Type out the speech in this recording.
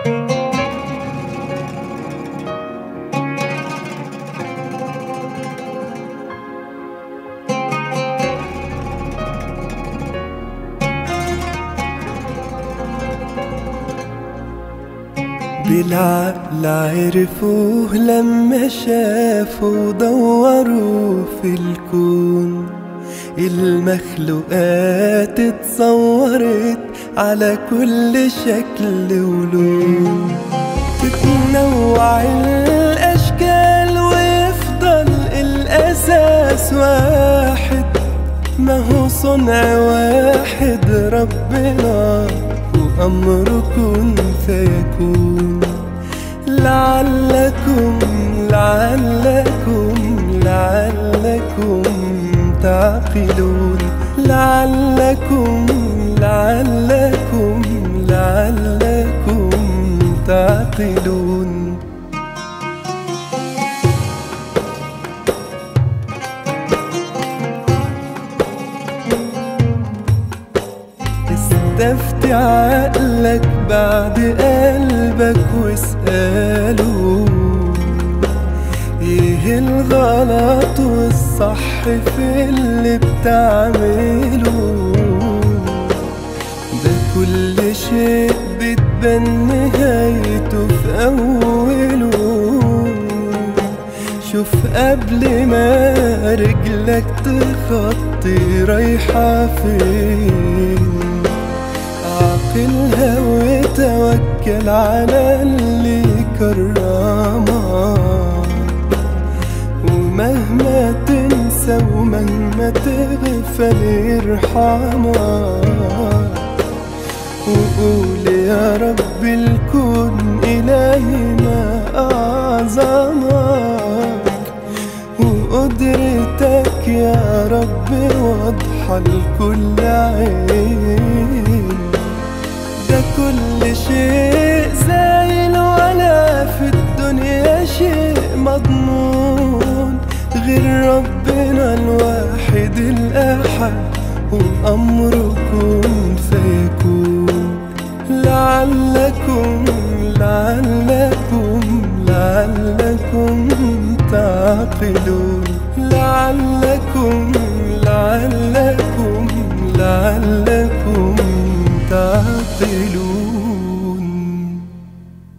بالعقل عرفوه لما شافوا ودوروا في الكون المخلوقات اتصورت على كل شكل ولون تتنوع الأشكال ويفضل الأساس واحد ما هو صنع واحد ربنا وأمره كن فيكون لعلكم لعلكم لعلكم تعقلون لعلكم لعلكم لعلكم تعقلون استفتي عقلك بعد قلبك واسأله ايه الغلط والصح في اللي بتعمله ده كل شيء بتبان نهايته في أوله شوف قبل ما رجلك تخطي رايحة فين عقلها وتوكل على اللي كرمك ومهما تنسى ومهما تغفل يرحمك وقول يا رب الكون إلهي ما أعظمك وقدرتك يا رب واضحة لكل عين ده كل شيء زايل ولا في الدنيا شيء مضمون غير ربنا الواحد الأحد وأمره كن فيكون لعلكم لعلكم لعلكم تعقلون لعلكم لعلكم لعلكم